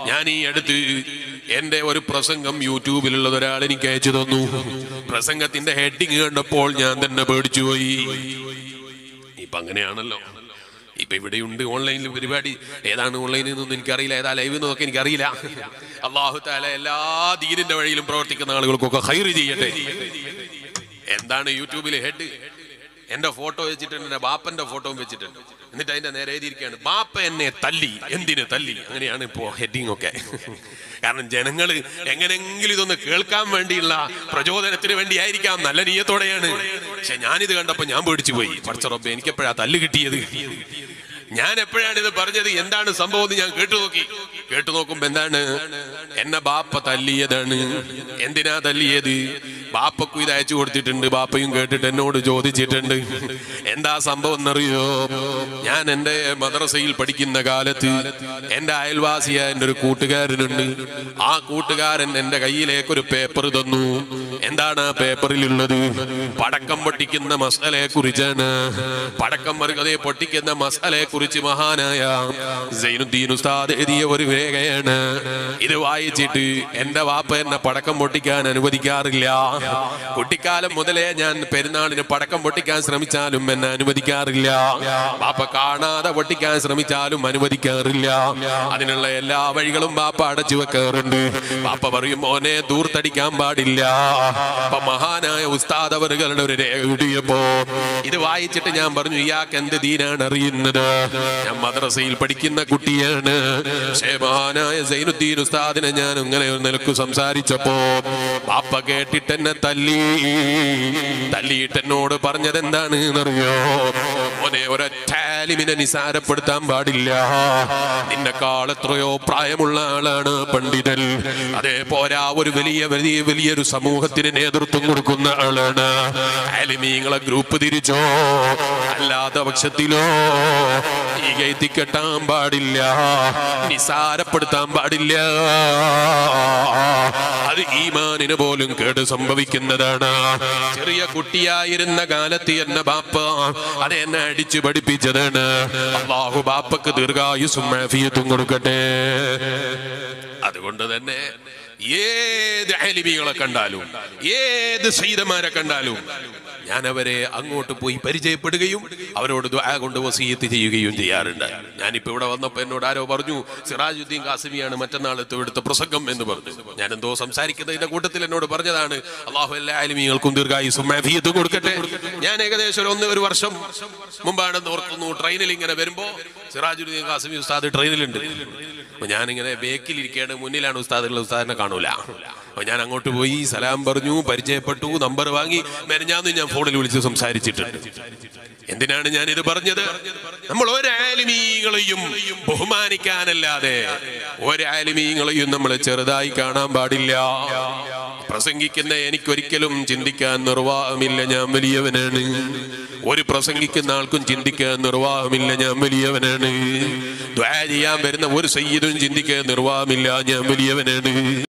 ഞാൻ ഈ അടുത്ത് എന്റെ ഒരു പ്രസംഗം യൂട്യൂബിലുള്ളത് ഒരാൾ എനിക്ക് അയച്ചു തന്നു പ്രസംഗത്തിന്റെ ഹെഡിങ് കണ്ടപ്പോൾ ഞാൻ തന്നെ പേടിച്ചു പോയി ഇപ്പൊ അങ്ങനെയാണല്ലോ ഇപ്പൊ ഇവിടെയുണ്ട് ഓൺലൈനിൽ പരിപാടി ഏതാണ് ഓൺലൈനിൽ നിന്നൊന്നും എനിക്കറിയില്ല ഏതാ ലൈവ് എന്നൊക്കെ എനിക്കറിയില്ല അള്ളാഹു താല എല്ലാ ദീനിന്റെ വഴിയിലും പ്രവർത്തിക്കുന്ന ആളുകൾക്കൊക്കെ ഹൈറ് ചെയ്യട്ടെ എന്താണ് യൂട്യൂബിലെ ഹെഡ് എന്റെ ഫോട്ടോ വെച്ചിട്ടുണ്ട് എന്റെ ബാപ്പന്റെ ഫോട്ടോയും വെച്ചിട്ടുണ്ട് എന്നിട്ട് അതിന്റെ നേരെ എഴുതിയിരിക്കുകയാണ് ബാപ്പ എന്നെ തല്ലി എന്തിന് തല്ലി അങ്ങനെയാണ് ഇപ്പോ ഹെഡിങ് ഒക്കെ കാരണം ജനങ്ങൾ എങ്ങനെങ്കിലും ഇതൊന്ന് കേൾക്കാൻ വേണ്ടിയുള്ള പ്രചോദനത്തിന് വേണ്ടിയായിരിക്കാം നല്ല നീയത്തോടെയാണ് പക്ഷെ ഞാനിത് കണ്ടപ്പോ ഞാൻ പേടിച്ചു പോയി പഠിച്ചറൊപ്പം എനിക്ക് എപ്പോഴാ തല്ല് കിട്ടിയത് ഞാൻ എപ്പോഴാണ് ഇത് പറഞ്ഞത് എന്താണ് സംഭവം എന്ന് ഞാൻ കേട്ടു നോക്കി കേട്ടു നോക്കുമ്പോ എന്താണ് എന്നെ ബാപ്പ തല്ലിയതാണ് എന്തിനാ തല്ലിയത് ബാപ്പക്കും ഇത് അയച്ചു കൊടുത്തിട്ടുണ്ട് ബാപ്പയും കേട്ടിട്ട് എന്നോട് ചോദിച്ചിട്ടുണ്ട് എന്താ സംഭവം എന്നറിയോ ഞാൻ എൻ്റെ മദ്രസയിൽ പഠിക്കുന്ന കാലത്ത് എൻ്റെ അയൽവാസിയായ എൻ്റെ ഒരു കൂട്ടുകാരനുണ്ട് ആ കൂട്ടുകാരൻ എൻ്റെ കയ്യിലേക്ക് ഒരു പേപ്പർ തന്നു എന്താണ് ആ പേപ്പറിലുള്ളത് പടക്കം പൊട്ടിക്കുന്ന മസാലയെ കുറിച്ചാണ് പടക്കം മറുകതയെ പൊട്ടിക്കുന്ന മസാലയെ കുറിച്ച് മഹാനായ സൈനുദ്ദീൻ ഉസ്താദ് എഴുതിയ ഒരു രേഖയാണ് ഇത് വായിച്ചിട്ട് എന്റെ വാപ്പ എന്നെ പടക്കം പൊട്ടിക്കാൻ അനുവദിക്കാറില്ല കുട്ടിക്കാലം മുതലേ ഞാൻ പെരുന്നാളിന് പടക്കം പൊട്ടിക്കാൻ ശ്രമിച്ചാലും എന്നെ അനുവദിക്കാറില്ല ബാപ്പ കാണാതെ പൊട്ടിക്കാൻ ശ്രമിച്ചാലും അനുവദിക്കാറില്ല അതിനുള്ള എല്ലാ വഴികളും ബാപ്പ അടച്ചു വെക്കാറുണ്ട് ബാപ്പ പറയും മോനെ ദൂർത്തടിക്കാൻ പാടില്ല അപ്പൊ മഹാനായ ഉസ്താദ് അവറുകളുടെ ഒരു രേഖ എഴുതിയപ്പോ ഇത് വായിച്ചിട്ട് ഞാൻ പറഞ്ഞു ഇയാൾക്ക് എന്ത് ദീനാണ് അറിയുന്നത് ഞാൻ മദ്രസയിൽ പഠിക്കുന്ന കുട്ടിയാണ് പക്ഷേ മഹാനായ സൈനുദ്ദീൻ ഉസ്താദിനെ ഞാൻ ഇങ്ങനെ ഒരു നിലക്ക് സംസാരിച്ചപ്പോ ബാപ്പ കേട്ടിട്ട് എന്നെ തല്ലി തല്ലിയിട്ട് എന്നോട് പറഞ്ഞത് എന്താണ് എന്നറിയോ മോനെ ഒരൊറ്റ ആലിമിനെ നിസാരപ്പെടുത്താൻ പാടില്ല നിന്നെക്കാൾ എത്രയോ പ്രായമുള്ള ആളാണ് പണ്ഡിതൻ അതേ പോരാ ഒരു വലിയ വലിയ വലിയൊരു സമൂഹത്തിന് നേതൃത്വം കൊടുക്കുന്ന ആളാണ് ആലിമീങ്ങളെ ഗ്രൂപ്പ് തിരിച്ചോ അല്ലാത്ത പക്ഷത്തിലോ ഈ കയറ്റി കെട്ടാൻ പാടില്ല നിസാരപ്പെടുത്താൻ പാടില്ല അത് ഈമാനിന് പോലും കേട് സംഭവിക്കുന്നതാണ് ചെറിയ കുട്ടിയായിരുന്ന കാലത്ത് എന്നെ ബാപ്പ അത് എന്നെ അടിച്ചു പഠിപ്പിച്ചതാണ് അള്ളാഹു ബാപ്പക്ക് ദീർഘായുസും ആഫിയത്തും കൊടുക്കട്ടെ അതുകൊണ്ട് തന്നെ ഏത് അലിമികളെ കണ്ടാലും ഏത് സൈതമാരെ കണ്ടാലും ഞാൻ അവരെ അങ്ങോട്ട് പോയി പരിചയപ്പെടുകയും അവരോട് ദ്വാ കൊണ്ട് വസീയത്ത് ചെയ്യുകയും ചെയ്യാറുണ്ട് ഞാനിപ്പോ ഇവിടെ വന്നപ്പോ എന്നോട് ആരോ പറഞ്ഞു സിറാജുദ്ദീൻ കാസിമിയാണ് മറ്റന്നാൾ ഇവിടുത്തെ പ്രസംഗം എന്ന് പറഞ്ഞു ഞാൻ എന്തോ സംസാരിക്കുന്നതിന്റെ കൂട്ടത്തിൽ എന്നോട് പറഞ്ഞതാണ് അള്ളാഹു എല്ലാ ആലിമീങ്ങൾക്കും ദീർഘായുസും മാഫിയത്തും കൊടുക്കട്ടെ ഞാൻ ഏകദേശം ഒരു ഒന്ന് ഒരു വർഷം മുമ്പാണെന്ന് ഓർക്കുന്നു ട്രെയിനിൽ ഇങ്ങനെ വരുമ്പോ സിറാജുദ്ദീൻ കാസിമി ഉസ്താദ് ട്രെയിനിലുണ്ട് അപ്പൊ ഞാനിങ്ങനെ ബേക്കിലിരിക്കുകയാണ് മുന്നിലാണ് ഉസ്താദുള്ള ഉസ്താദിനെ കാണൂല അപ്പൊ ഞാൻ അങ്ങോട്ട് പോയി സലാം പറഞ്ഞു പരിചയപ്പെട്ടു നമ്പർ വാങ്ങി മെനഞ്ഞാന്ന് ഞാൻ ഫോണിൽ വിളിച്ച് സംസാരിച്ചിട്ടുണ്ട് എന്തിനാണ് ഞാൻ ഇത് പറഞ്ഞത് നമ്മൾ ഒരാലിമീങ്ങളെയും ബഹുമാനിക്കാനല്ലാതെ ഒരാലിമീങ്ങളെയും നമ്മൾ ചെറുതായി കാണാൻ പാടില്ല പ്രസംഗിക്കുന്ന എനിക്കൊരിക്കലും ചിന്തിക്കാൻ നിർവാഹമില്ല ഞാൻ വലിയവനാണ് ഒരു പ്രസംഗിക്കുന്ന ആൾക്കും ചിന്തിക്കാൻ നിർവാഹമില്ല ഞാൻ വലിയവനാണ് ദ്വാ ചെയ്യാൻ വരുന്ന ഒരു സയ്യിദും ചിന്തിക്കാൻ നിർവാഹമില്ല ഞാൻ വലിയവനാണ്